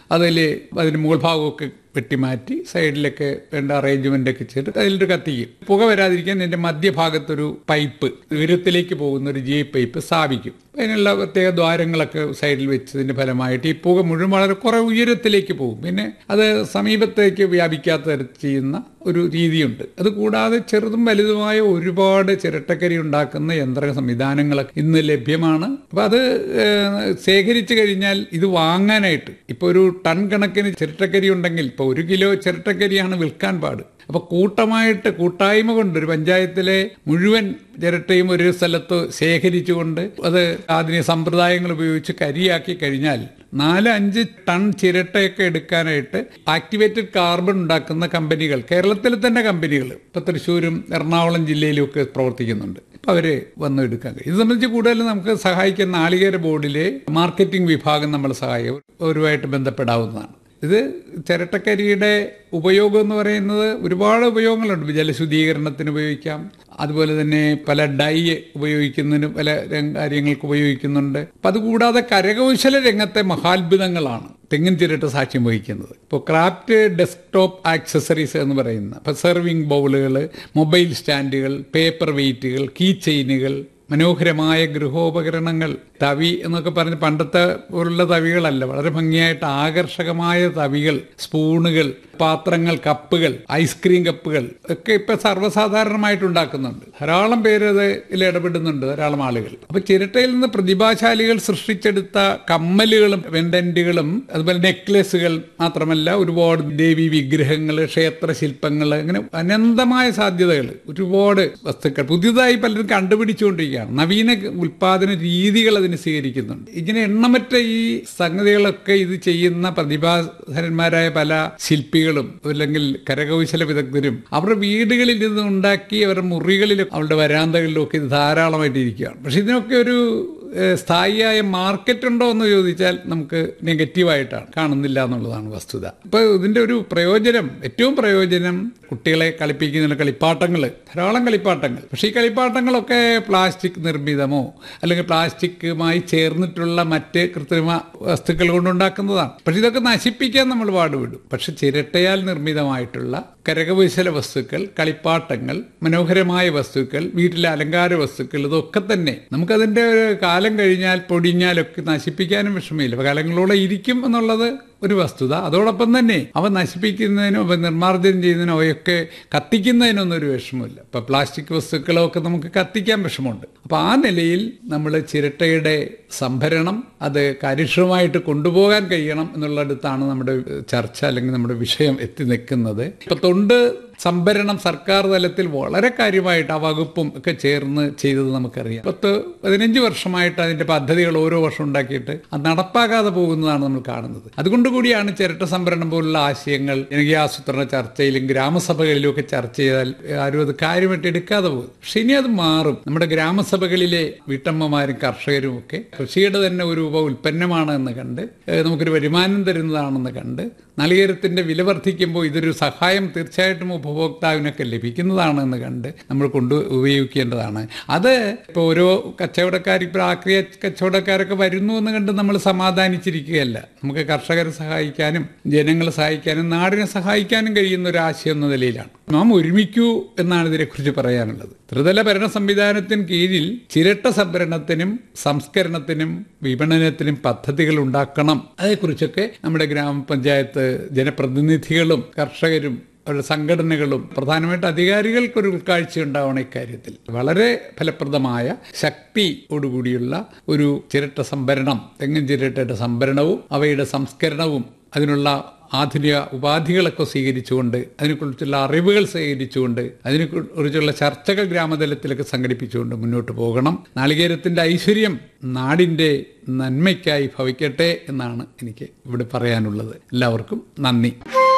അതിൽ അതിന് മുകൾ ഭാഗമൊക്കെ വെട്ടിമാറ്റി സൈഡിലൊക്കെ വേണ്ട അറേഞ്ച്മെന്റ് ഒക്കെ ചെയ്തിട്ട് അതിലൊരു കത്തിക്കും പുക വരാതിരിക്കാൻ ഇതിന്റെ മധ്യഭാഗത്തൊരു പൈപ്പ് ഉയരത്തിലേക്ക് പോകുന്ന ഒരു ജി പൈപ്പ് സ്ഥാപിക്കും അതിനുള്ള പ്രത്യേക ദ്വാരങ്ങളൊക്കെ സൈഡിൽ വെച്ചതിന്റെ ഫലമായിട്ട് ഈ പുക മുഴുവൻ വളരെ കുറെ ഉയരത്തിലേക്ക് പോകും പിന്നെ അത് സമീപത്തേക്ക് വ്യാപിക്കാത്ത തരത്തിൽ ചെയ്യുന്ന ഒരു രീതിയുണ്ട് അത് കൂടാതെ ചെറുതും വലുതുമായ ഒരുപാട് ചിരട്ടക്കരി ഉണ്ടാക്കുന്ന യന്ത്ര സംവിധാനങ്ങളൊക്കെ ഇന്ന് ലഭ്യമാണ് അപ്പൊ അത് ഏഹ്, ശേഖരിച്ചു കഴിഞ്ഞാൽ ഇത് വാങ്ങാനായിട്ട് ഇപ്പൊ ഒരു ടൺ കണക്കിന് ചിരട്ടക്കരി ഉണ്ടെങ്കിൽ ഇപ്പൊ ഒരു കിലോ ചിരട്ടക്കരിയാണ് വിൽക്കാൻ പാട് അപ്പൊ കൂട്ടമായിട്ട് കൂട്ടായ്മ കൊണ്ട് ഒരു പഞ്ചായത്തിലെ മുഴുവൻ ചിരട്ടയും ഒരു സ്ഥലത്ത് ശേഖരിച്ചുകൊണ്ട് അത് ആധുനിക സമ്പ്രദായങ്ങൾ ഉപയോഗിച്ച് കരിയാക്കി കഴിഞ്ഞാൽ നാല് അഞ്ച് ടൺ ചിരട്ടയൊക്കെ എടുക്കാനായിട്ട് ആക്ടിവേറ്റഡ് കാർബൺ ഉണ്ടാക്കുന്ന കമ്പനികൾ കേരളത്തിൽ തന്നെ കമ്പനികൾ ഇപ്പൊ തൃശ്ശൂരും എറണാകുളം ജില്ലയിലും ഒക്കെ പ്രവർത്തിക്കുന്നുണ്ട് അപ്പൊ അവര് വന്ന് എടുക്കാൻ കഴിയും ഇത് സംബന്ധിച്ച് കൂടുതൽ നമുക്ക് സഹായിക്കുന്ന നാളികേര ബോർഡിലെ മാർക്കറ്റിംഗ് വിഭാഗം നമ്മൾ സഹായിക്കും അവരുമായിട്ട് ബന്ധപ്പെടാവുന്നതാണ് ഇത് ചിരട്ടക്കരിയുടെ ഉപയോഗം എന്ന് പറയുന്നത് ഒരുപാട് ഉപയോഗങ്ങളുണ്ട് ജലശുദ്ധീകരണത്തിന് ഉപയോഗിക്കാം അതുപോലെ തന്നെ പല ഡൈ ഉപയോഗിക്കുന്നതിന് പല രംഗ- കാര്യങ്ങൾക്ക് ഉപയോഗിക്കുന്നുണ്ട് അപ്പം അതുകൂടാതെ കരകൗശല രംഗത്തെ മഹാത്ഭുതങ്ങളാണ് തെങ്ങിൻ ചിരട്ട സാക്ഷ്യം വഹിക്കുന്നത് ഇപ്പോൾ ക്രാഫ്റ്റ് ഡെസ്ക്ടോപ്പ് ആക്സസറീസ് എന്ന് പറയുന്ന ഇപ്പോൾ സെർവിങ് ബൗളുകൾ മൊബൈൽ സ്റ്റാൻഡുകൾ പേപ്പർ വെയിറ്റുകൾ കീ ചെയിനുകൾ മനോഹരമായ ഗൃഹോപകരണങ്ങൾ തവി എന്നൊക്കെ പറഞ്ഞ് പണ്ടത്തെ പോലുള്ള തവികളല്ല വളരെ ഭംഗിയായിട്ട് ആകർഷകമായ തവികൾ സ്പൂണുകൾ പാത്രങ്ങൾ കപ്പുകൾ ഐസ്ക്രീം കപ്പുകൾ ഒക്കെ ഇപ്പൊ സർവ്വസാധാരണമായിട്ട് ഉണ്ടാക്കുന്നുണ്ട് ധാരാളം പേര് അതിൽ ഇടപെടുന്നുണ്ട് ധാരാളം ആളുകൾ അപ്പൊ ചിരട്ടയിൽ നിന്ന് പ്രതിഭാശാലികൾ സൃഷ്ടിച്ചെടുത്ത കമ്മലുകളും പെൻഡന്റുകളും അതുപോലെ നെക്ലസുകൾ മാത്രമല്ല ഒരുപാട് ദേവി വിഗ്രഹങ്ങൾ ക്ഷേത്ര ശില്പങ്ങൾ അങ്ങനെ അനന്തമായ സാധ്യതകൾ ഒരുപാട് വസ്തുക്കൾ പുതിയതായി പലരും കണ്ടുപിടിച്ചുകൊണ്ടിരിക്കുകയാണ് നവീന ഉൽപാദന രീതികൾ അതിന് സ്വീകരിക്കുന്നുണ്ട് ഇങ്ങനെ എണ്ണമറ്റ ഈ സംഗതികളൊക്കെ ഇത് ചെയ്യുന്ന പ്രതിഭാധനന്മാരായ പല ശില്പികളും അല്ലെങ്കിൽ കരകൗശല വിദഗ്ധരും അവരുടെ വീടുകളിൽ ഇത് ഉണ്ടാക്കി അവരുടെ മുറികളിലും അവരുടെ വരാന്തകളിലും ഒക്കെ ഇത് ധാരാളമായിട്ട് ഇരിക്കുകയാണ് പക്ഷെ ഇതിനൊക്കെ ഒരു ഏഹ്, സ്ഥായിയായ മാർക്കറ്റ് ഉണ്ടോ എന്ന് ചോദിച്ചാൽ നമുക്ക് നെഗറ്റീവായിട്ടാണ് കാണുന്നില്ല എന്നുള്ളതാണ് വസ്തുത ഇപ്പൊ ഇതിന്റെ ഒരു പ്രയോജനം ഏറ്റവും പ്രയോജനം കുട്ടികളെ കളിപ്പിക്കുന്ന കളിപ്പാട്ടങ്ങൾ ധാരാളം കളിപ്പാട്ടങ്ങൾ പക്ഷേ ഈ കളിപ്പാട്ടങ്ങളൊക്കെ പ്ലാസ്റ്റിക് നിർമ്മിതമോ അല്ലെങ്കിൽ പ്ലാസ്റ്റിക്കുമായി ചേർന്നിട്ടുള്ള മറ്റ് കൃത്രിമ വസ്തുക്കൾ കൊണ്ടുണ്ടാക്കുന്നതാണ് പക്ഷെ ഇതൊക്കെ നശിപ്പിക്കാൻ നമ്മൾ പാടുപെടും പക്ഷെ ചിരട്ടയാൽ നിർമ്മിതമായിട്ടുള്ള കരകൗശല വസ്തുക്കൾ കളിപ്പാട്ടങ്ങൾ മനോഹരമായ വസ്തുക്കൾ വീട്ടിലെ അലങ്കാര വസ്തുക്കൾ ഇതൊക്കെ തന്നെ നമുക്കതിന്റെ ഒരു കാലം കഴിഞ്ഞാൽ പൊടിഞ്ഞാലൊക്കെ നശിപ്പിക്കാനും വിഷമമില്ല അപ്പൊ കാലങ്ങളോടെ ഇരിക്കും എന്നുള്ളത് ഒരു വസ്തുത അതോടൊപ്പം തന്നെ അവ നശിപ്പിക്കുന്നതിനോ അവ നിർമ്മാർജ്ജനം ചെയ്യുന്നതിനോ അവയൊക്കെ കത്തിക്കുന്നതിനൊന്നും ഒരു വിഷമമില്ല ഇപ്പൊ പ്ലാസ്റ്റിക് വസ്തുക്കളോ ഒക്കെ നമുക്ക് കത്തിക്കാൻ വിഷമമുണ്ട് അപ്പൊ ആ നിലയിൽ നമ്മൾ ചിരട്ടയുടെ സംഭരണം അത് കാര്യക്ഷമമായിട്ട് കൊണ്ടുപോകാൻ കഴിയണം എന്നുള്ളിടത്താണ് നമ്മുടെ ചർച്ച അല്ലെങ്കിൽ നമ്മുടെ വിഷയം എത്തി നിൽക്കുന്നത് ഇപ്പൊ തൊണ്ട് സംഭരണം സർക്കാർ തലത്തിൽ വളരെ കാര്യമായിട്ട് ആ വകുപ്പും ഒക്കെ ചേർന്ന് ചെയ്തത് നമുക്കറിയാം പത്ത് പതിനഞ്ച് വർഷമായിട്ട് അതിന്റെ പദ്ധതികൾ ഓരോ വർഷം ഉണ്ടാക്കിയിട്ട് അത് നടപ്പാകാതെ പോകുന്നതാണ് നമ്മൾ കാണുന്നത് അതുകൊണ്ട് കൂടിയാണ് ചിരട്ട സംഭരണം പോലുള്ള ആശയങ്ങൾ ജനകീയാസൂത്രണ ചർച്ചയിലും ഗ്രാമസഭകളിലും ഒക്കെ ചർച്ച ചെയ്താൽ ആരും അത് കാര്യമായിട്ട് എടുക്കാതെ പോകും പക്ഷെ ഇനി അത് മാറും നമ്മുടെ ഗ്രാമസഭകളിലെ വീട്ടമ്മമാരും കർഷകരും ഒക്കെ കൃഷിയുടെ തന്നെ ഒരു ഉപ ഉൽപ്പന്നമാണ് എന്ന് കണ്ട് ഏഹ് നമുക്കൊരു വരുമാനം തരുന്നതാണെന്ന് കണ്ട് നാളികേരത്തിന്റെ വില വർദ്ധിക്കുമ്പോൾ ഇതൊരു സഹായം തീർച്ചയായിട്ടും ഉപഭോക്താവിനൊക്കെ ലഭിക്കുന്നതാണ് എന്ന് കണ്ട് നമ്മൾ കൊണ്ട് ഉപയോഗിക്കേണ്ടതാണ് അത് ഇപ്പോൾ ഓരോ കച്ചവടക്കാർ ഇപ്പോൾ ആക്രിയ കച്ചവടക്കാരൊക്കെ വരുന്നു എന്ന് കണ്ട് നമ്മൾ സമാധാനിച്ചിരിക്കുകയല്ല നമുക്ക് കർഷകരെ സഹായിക്കാനും ജനങ്ങളെ സഹായിക്കാനും നാടിനെ സഹായിക്കാനും കഴിയുന്ന ഒരു ആശയം എന്ന നിലയിലാണ് നാം ഒരുമിക്കൂ എന്നാണ് ഇതിനെക്കുറിച്ച് പറയാനുള്ളത് ത്രിതല ഭരണ സംവിധാനത്തിന് കീഴിൽ ചിരട്ട സംഭരണത്തിനും സംസ്കരണത്തിനും വിപണനത്തിനും പദ്ധതികൾ ഉണ്ടാക്കണം അതേക്കുറിച്ചൊക്കെ നമ്മുടെ ഗ്രാമപഞ്ചായത്ത് ജനപ്രതിനിധികളും കർഷകരും അവരുടെ സംഘടനകളും പ്രധാനമായിട്ട് അധികാരികൾക്കൊരു ഉൾക്കാഴ്ച ഉണ്ടാവണം ഇക്കാര്യത്തിൽ വളരെ ഫലപ്രദമായ ശക്തിയോടുകൂടിയുള്ള ഒരു ചിരട്ട സംഭരണം തെങ്ങിൻ ചിരട്ടയുടെ സംഭരണവും അവയുടെ സംസ്കരണവും അതിനുള്ള ആധുനിക ഉപാധികളൊക്കെ സ്വീകരിച്ചുകൊണ്ട് അതിനെക്കുറിച്ചുള്ള അറിവുകൾ സ്വീകരിച്ചുകൊണ്ട് അതിനെക്കുറിച്ചുള്ള ചർച്ചകൾ ഗ്രാമതലത്തിലൊക്കെ സംഘടിപ്പിച്ചുകൊണ്ട് മുന്നോട്ട് പോകണം നാളികേരത്തിന്റെ ഐശ്വര്യം നാടിന്റെ നന്മയ്ക്കായി ഭവിക്കട്ടെ എന്നാണ് എനിക്ക് ഇവിടെ പറയാനുള്ളത് എല്ലാവർക്കും നന്ദി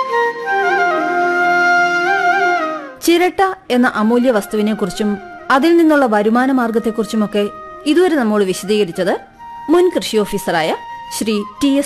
ചിരട്ട എന്ന അമൂല്യ വസ്തുവിനെക്കുറിച്ചും അതിൽ നിന്നുള്ള വരുമാന മാർഗത്തെക്കുറിച്ചുമൊക്കെ ഇതുവരെ നമ്മോട് വിശദീകരിച്ചത് മുൻ കൃഷി ഓഫീസറായ ശ്രീ ടി എസ്